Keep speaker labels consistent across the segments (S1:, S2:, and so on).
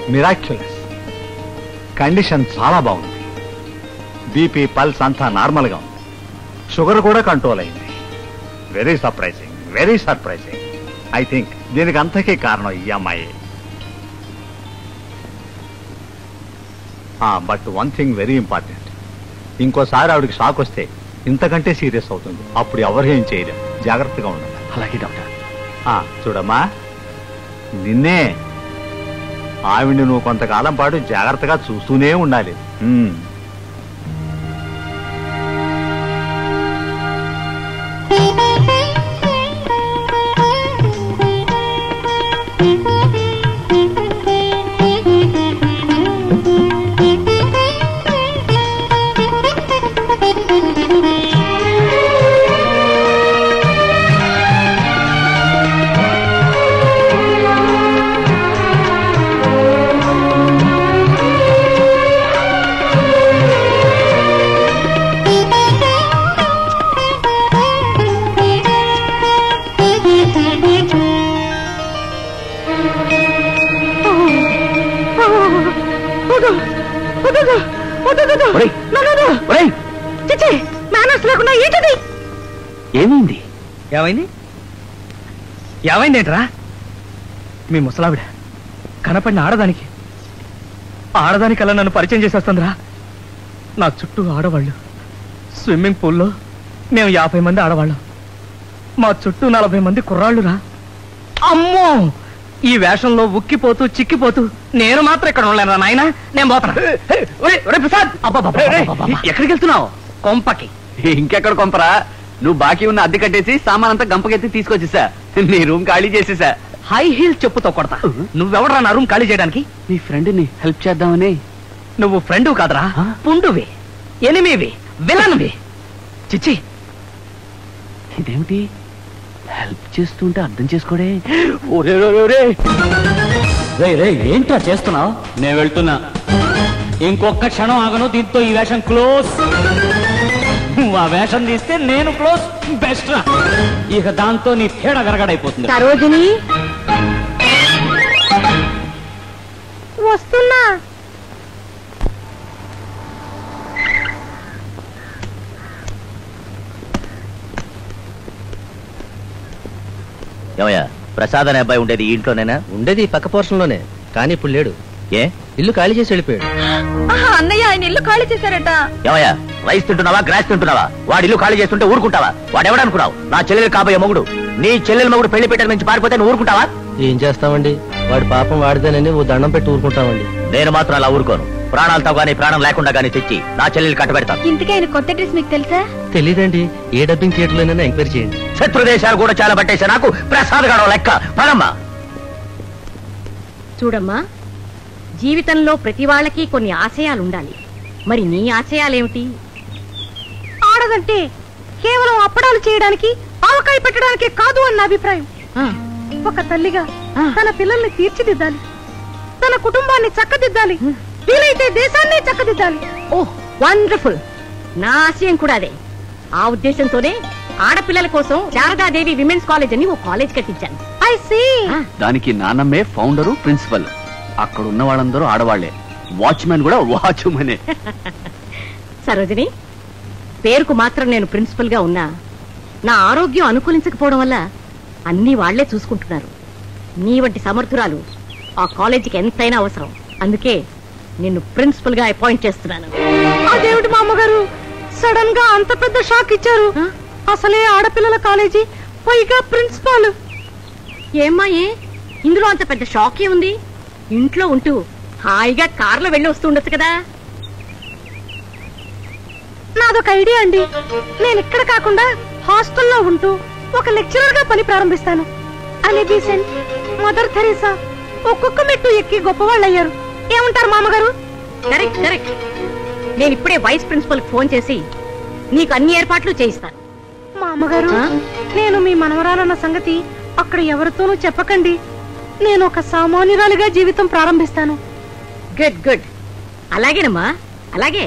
S1: Miraculous condition చాలా బాగుంది BP pulse అంతా నార్మల్గా ఉంది షుగర్ కూడా కంట్రోల్ అయింది very surprising very surprising I think దీనికి అంతకీ కారణం ఈ అమ్మాయి but one thing very important ఇంకోసారి ఆవిడకి షాక్ వస్తే ఇంతకంటే సీరియస్ అవుతుంది అప్పుడు ఎవరు ఏం చేయలేరు జాగ్రత్తగా ఉండాలి
S2: అలాగే డాక్టర్
S1: ఆ, చూడమ్మా నిన్నే ఆవిడ్ని నువ్వు కొంతకాలం పాటు జాగ్రత్తగా చూస్తూనే ఉండాలి ఉమ్.
S2: ఒరేయ్, ఒరేయ్,
S3: చిచ్చి మేనర్స్ లేకుండా ఏంటది
S2: ఏమైంది
S4: ఏమైంది ఏమైంది ఏంట్రా మీ ముసలావిడ కనపడిన ఆడదానికి ఆడదానికల్లా నన్ను పరిచయం చేసేస్తుందిరా నా చుట్టూ ఆడవాళ్ళు స్విమ్మింగ్ పూల్లో మేము యాభై మంది ఆడవాళ్ళం మా చుట్టూ నలభై మంది కుర్రాళ్ళురా అమ్మో ఈ వేషంలో ఉక్కిపోతూ చిక్కిపోతూ నేను మాత్రం ఇక్కడ ఉండలేను నాయన నేను పోతాను ఒరేయ్, ఒరేయ్ ప్రసాద్ అబ్బబ్బబ్బబ్బబ్బబ్బ.
S2: ఎక్కడికి వెళ్తున్నావు
S4: కొంపకి
S2: ఇంకెక్కడ కొంపరా నువ్వు బాకీ ఉన్న అద్దె కట్టేసి సామాన్ అంతా గంపకెత్తి తీసుకొచ్చేసా నీ రూమ్ ఖాళీ చేసేసా
S4: హై హీల్ చెప్పుతో కొడతా నువ్వెవడరా నా రూమ్ ఖాళీ చేయడానికి
S2: నీ ఫ్రెండ్ ని హెల్ప్ చేద్దామని
S4: నువ్వు ఫ్రెండ్ కాదురా
S2: ఆ?
S4: పుండువి ఎనిమివి విలన్వి చిచ్చి
S2: ఇదేమిటి హెల్ప్ చేస్తుంటే అర్థం చేసుకోడే ఒరే ఒరే, ఒరే
S5: రే రే ఏంట్రా చేస్తున్నావు నేను వెళ్తున్నా ఇంకొక క్షణం ఆగను దీంతో ఈ వేషం క్లోజ్ నువ్వు ఆ వేషం తీస్తే నేను క్లోజ్ బెస్ట్ రా ఇక దాంతో నీ తేడ గరగడైపోతుంది
S3: సరోజిని వస్తున్నా
S6: ఏమయ్యా ప్రసాద్ అనే అబ్బాయి ఉండేది ఈ ఇంట్లోనేనా
S7: ఉండేది ఈ పక్క పోర్షన్ లోనే కానీ ఇప్పుడు లేడు
S6: ఏ
S7: ఇల్లు ఖాళీ చేసి వెళ్ళిపోయాడు
S3: ఆహా, అన్నయ్య ఆయన ఇల్లు ఖాళీ చేశారట
S6: ఏమయ్యా రైస్ తింటున్నావా గ్రాస్ తింటున్నావా వాడి ఇల్లు ఖాళీ చేస్తుంటే ఊరుకుంటావా వాడు ఎవడనుకున్నావు నా చెల్లెలు కాబోయే మొగుడు నీ చెల్లెల మొగుడు పెళ్లి పెట్టడం నుంచి పారిపోతే నువ్వు ఊరుకుంటావా
S7: ఏం చేస్తామండి వాడి పాపం వాడిదేనని ఓ దండం పెట్టి ఊరుకుంటామండి
S6: నేను మాత్రం అలా ఊరుకోను ప్రాణాలతో గానీ ప్రాణం లేకుండా గానీ తెచ్చి నా చెల్లెలు కట్టబెడతాను
S3: ఇంతకీ ఆయన కొత్త డ్రెస్ మీకు తెలుసా
S7: తెలీదండి ఏ డబ్బింగ్ థియేటర్ లోనైనా ఎంక్వైరీ చేయండి
S6: శత్రు దేశాలు కూడా చాలా పట్టేసా నాకు ప్రసాద్ గాడో లెక్క పదమ్మా
S8: చూడమ్మా జీవితంలో ప్రతి వాళ్ళకి కొన్ని ఆశయాలు ఉండాలి మరి నీ ఆశయాలేమిటి
S3: ఆడదంటే కేవలం అప్పడాలు చేయడానికి ఆవకాయ పెట్టడానికి కాదు అన్న అభిప్రాయం
S8: ఆ,
S3: ఒక తల్లిగా
S8: ఆ.
S3: తన పిల్లల్ని తీర్చిదిద్దాలి తన కుటుంబాన్ని చక్కదిద్దాలి వీలైతే దేశాన్ని చక్కదిద్దాలి
S8: ఓ వండర్ఫుల్ నా ఆశయం కూడా అదే ఆ ఉద్దేశంతోనే ఆడపిల్లల కోసం శారదాదేవి విమెన్స్ కాలేజ్ అని ఓ కాలేజ్ కట్టించాను
S3: ఐ సీ
S8: ఆ,
S2: దానికి నానమ్మే ఫౌండరు ప్రిన్సిపల్ అక్కడ ఉన్న వాళ్ళందరూ ఆడవాళ్లే వాచ్మెన్ కూడా వాచ్మనే
S8: సరోజిని పేరుకు మాత్రం నేను ప్రిన్సిపల్ గా ఉన్నా నా ఆరోగ్యం అనుకూలించకపోవడం వల్ల అన్ని వాళ్లే చూసుకుంటున్నారు నీ వంటి సమర్థురాలు ఆ కాలేజీకి ఎంతైనా అవసరం అందుకే నిన్ను ప్రిన్సిపల్ గా అపాయింట్ చేస్తున్నాను
S3: అదేమిటి మా అమ్మగారు సడన్ గా అంత పెద్ద షాక్ ఇచ్చారు
S8: ఆ?
S3: అసలే ఆడపిల్లల కాలేజీ పైగా ప్రిన్సిపాల్
S8: ఏమ్మా ఏ ఇందులో అంత పెద్ద షాక్ ఉంది ఇంట్లో ఉంటూ హాయిగా కార్లో వెళ్ళి వస్తూ ఉండొచ్చు కదా
S3: నాదొక ఐడియా అండి నేను ఇక్కడ కాకుండా హాస్టల్లో ఉంటూ ఒక లెక్చరర్ గా పని ప్రారంభిస్తాను అని బీసెంట్ మదర్ థెరీసా ఒక్కొక్క మెట్టు ఎక్కి గొప్పవాళ్ళు అయ్యారు ఏమంటారు మామగారు
S8: కరెక్ట్ కరెక్ట్ నేను ఇప్పుడే వైస్ ప్రిన్సిపల్ ఫోన్ చేసి నీకు అన్ని ఏర్పాట్లు చేయిస్తాను
S3: మా అమ్మగారు
S8: ఆ?
S3: నేను మీ మనవరాలన్న సంగతి అక్కడ ఎవరితోనూ చెప్పకండి నేను ఒక సామాన్యురాలిగా జీవితం ప్రారంభిస్తాను
S8: గుడ్ గుడ్ అలాగేనమ్మా అలాగే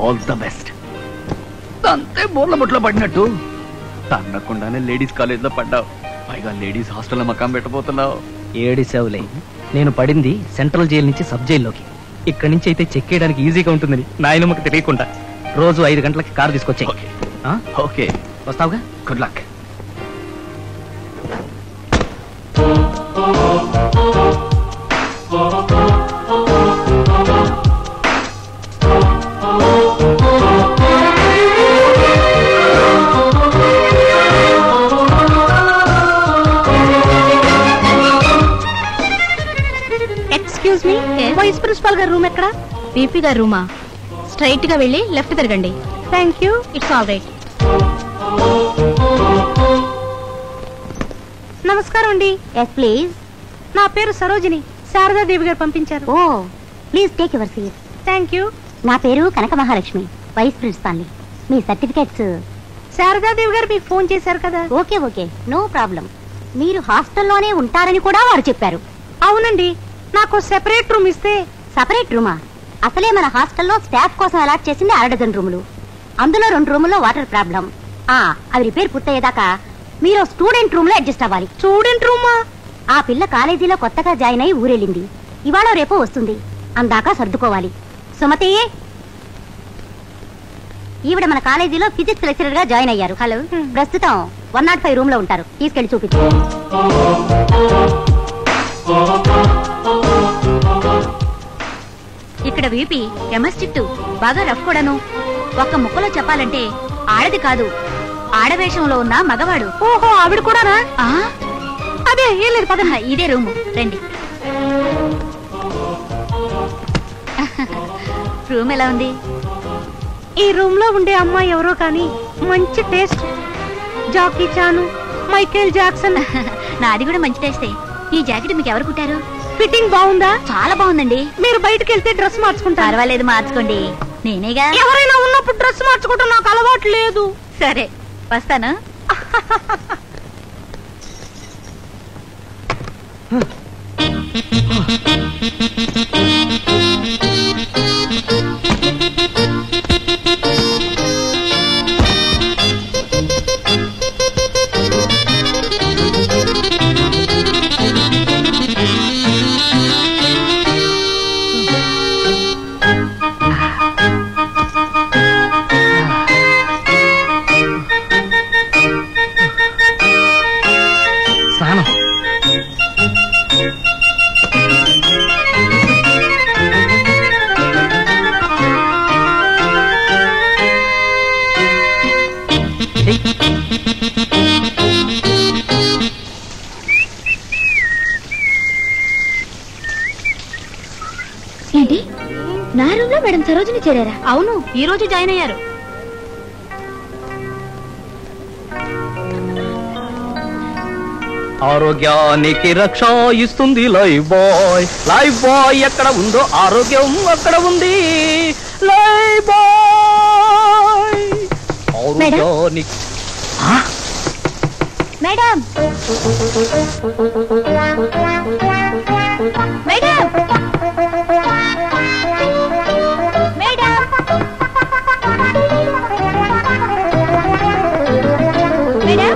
S2: ఆల్ ద బెస్ట్ అంతే బోర్ల బొట్లో పడినట్టు తన్నకుండానే లేడీస్ కాలేజ్ లో పడ్డావు పైగా లేడీస్ హాస్టల్లో మకాం పెట్టబోతున్నావు
S4: ఏడి సేవలే నేను పడింది సెంట్రల్ జైలు నుంచి సబ్ జైల్లోకి ఇక్కడి నుంచి అయితే చెక్ చేయడానికి ఈజీగా ఉంటుందని నాయనమ్మకి తెలియకుండా రోజు ఐదు గంటలకి కారు తీసుకొచ్చాయి
S2: ఓకే ఓకే
S4: వస్తావుగా
S2: good luck
S3: excuse me vice principal గారి రూమ్ ఎక్కడ
S8: పీపీ గారు రూమా స్ట్రైట్ గా వెళ్ళి లెఫ్ట్ తిరగండి
S3: thank you
S8: it's all right
S3: నమస్కారం అండి
S9: ఎస్ ప్లీజ్
S3: నా పేరు సరోజిని శారదాదేవి గారు పంపించారు
S9: ఓ please take your seat
S3: thank you
S9: నా పేరు కనక మహాలక్ష్మి వైస్ ప్రిన్సిపాల్ని మీ సర్టిఫికేట్స్
S3: శారదాదేవి గారు మీకు ఫోన్ చేశారు కదా
S9: ఓకే ఓకే నో ప్రాబ్లం మీరు హాస్టల్లోనే ఉంటారని కూడా వారు చెప్పారు
S3: అవునండి నాకు సెపరేట్ రూమ్ ఇస్తే
S9: సపరేట్ రూమా అసలే మన హాస్టల్లో స్టాఫ్ కోసం అలాట్ చేసింది అర డజన్ రూములు అందులో రెండు రూముల్లో వాటర్ ప్రాబ్లం ఆ అవి రిపేర్ పూర్తయ్యేదాకా మీరు స్టూడెంట్ రూమ్ లో అడ్జస్ట్ అవ్వాలి
S3: స్టూడెంట్ రూమా
S9: ఆ పిల్ల కాలేజీలో కొత్తగా జాయిన్ అయి ఊరెళ్ళింది ఇవాళ రేపు వస్తుంది అందాక సర్దుకోవాలి సుమతి ఈవిడ మన కాలేజీలో ఫిజిక్స్ లెక్చరర్ గా జాయిన్ అయ్యారు హలో ప్రస్తుతం వన్ నాట్ ఫైవ్ రూమ్ లో ఉంటారు తీసుకెళ్లి చూపించు
S8: ఇక్కడ వీపీ కెమిస్ట్రిక్ బాగా రఫ్ కూడాను ఒక్క ముక్కలో చెప్పాలంటే ఆడది కాదు ఆడవేషంలో ఉన్న మగవాడు
S3: ఓహో ఆవిడ కూడానా
S8: ఆ
S3: అదే ఏం లేదు పదండి
S8: ఇదే రూము రండి రూమ్ ఎలా ఉంది
S3: ఈ రూమ్ లో ఉండే అమ్మాయి ఎవరో కానీ మంచి taste Jackie Chan Michael Jackson
S8: నాది కూడా మంచి టేస్టే ఈ జాకెట్ మీకు ఎవరు కుట్టారు
S3: ఫిట్టింగ్ బాగుందా
S8: చాలా బాగుందండి
S3: మీరు బయటకు వెళ్తే డ్రెస్ మార్చుకుంటారు
S8: పర్వాలేదు మార్చుకోండి నేనేగా
S3: ఎవరైనా ఉన్నప్పుడు డ్రెస్ మార్చుకోవటం నాకు అలవాటు లేదు
S8: సరే వస్తాను
S4: స్నానం
S8: ఏంటి నా రూమ్ లో మేడం సరోజిని చేరారా
S3: అవును
S8: ఈ రోజు జాయిన్ అయ్యారు
S4: ఆరోగ్యానికి రక్ష ఇస్తుంది లైఫ్ బాయ్ లైఫ్ బాయ్ ఎక్కడ ఉందో ఆరోగ్యం అక్కడ ఉంది లైఫ్ బాయ్ ఆరోగ్యానికి
S8: మేడం మేడం మేడం మేడం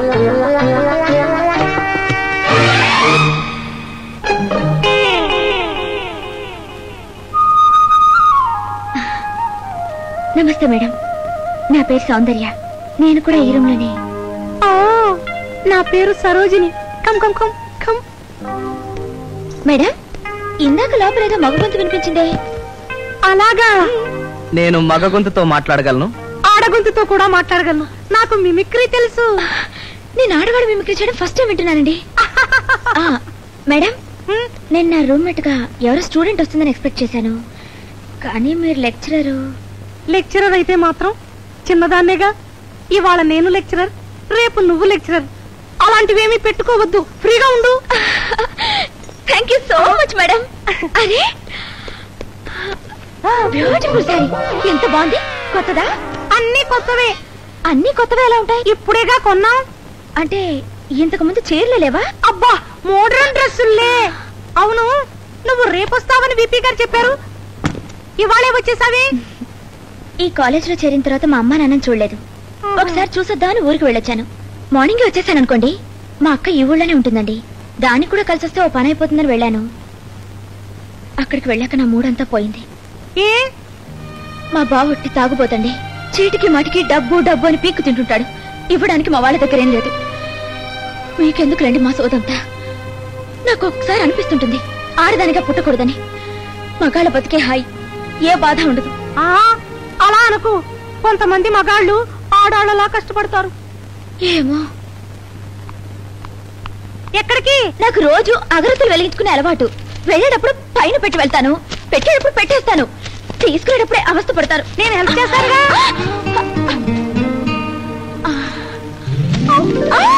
S8: నమస్తే మేడం నా పేరు సౌందర్య నేను కూడా ఈ రూమ్ లోనే
S3: ఆ, నా పేరు Sarojini come come come come
S8: madam ఇందాక లోపల ఏదో మగ గొంతు వినిపించిందే
S3: అలాగా
S4: నేను మగ గొంతుతో మాట్లాడగలను
S3: ఆడగొంతుతో కూడా మాట్లాడగలను నాకు మిమిక్రీ తెలుసు
S8: నేను ఆడవాడు మిమిక్రీ చేయడం ఫస్ట్ టైం వింటున్నానండి ఆ, మేడం నేను నా రూమ్మేట్ గా ఎవరో స్టూడెంట్ వస్తుందని ఎక్స్పెక్ట్ చేశాను కానీ మీరు లెక్చరరు
S3: లెక్చరర్ అయితే మాత్రం చిన్నదాన్నేగా ఇవాళ నేను లెక్చరర్ రేపు నువ్వు లెక్చరర్ అలాంటివేమీ పెట్టుకోవద్దు ఫ్రీగా ఉండు
S8: thank you so much madam అరే బ్యూటిఫుల్ సారీ ఎంత బాగుంది కొత్తదా
S3: అన్ని కొత్తవే
S8: అన్ని కొత్తవి ఎలా ఉంటాయి
S3: ఇప్పుడేగా కొన్నాం
S8: అంటే ఇంతకు ముందు చీరలు లేవా
S3: అబ్బా మోడర్న్ డ్రెస్సుల్లే అవును నువ్వు రేపొస్తావని విపి గారు చెప్పారు ఇవాళే వచ్చేసావి
S10: ఈ కాలేజ్ లో చేరిన తర్వాత మా అమ్మ నాన్నని చూడలేదు ఒకసారి చూసొద్దామని ఊరికి వెళ్ళొచ్చాను మార్నింగ్ వచ్చేసాను అనుకోండి మా అక్క ఈ ఊళ్ళోనే ఉంటుందండి దానికి కూడా కలిసి వస్తే ఓ పని అయిపోతుందని వెళ్ళాను అక్కడికి వెళ్ళాక నా మూడంతా పోయింది
S3: ఏ
S10: మా బావ ఒట్టి తాగుపోతండి చీటికి మాటికి డబ్బు డబ్బు అని పీక్కు తింటుంటాడు ఇవ్వడానికి మా వాళ్ళ దగ్గర ఏం లేదు మీకెందుకు రండి మా సోదంతా నాకు ఒకసారి అనిపిస్తుంటుంది ఆడదానిగా పుట్టకూడదని మగాళ్ళ బతికే హాయి ఏ బాధ ఉండదు
S3: ఆ అలా అనుకు కొంతమంది మగాళ్ళు ఆడాళ్ళలా కష్టపడతారు
S10: ఏమో
S3: ఎక్కడికి
S10: నాకు రోజు అగరత్తులు వెలిగించుకునే అలవాటు వెళ్ళేటప్పుడు పైన పెట్టి వెళ్తాను పెట్టేటప్పుడు పెట్టేస్తాను తీసుకునేటప్పుడే అవస్థ పడతారు
S3: నేను హెల్ప్ చేస్తానుగా
S10: ఆ!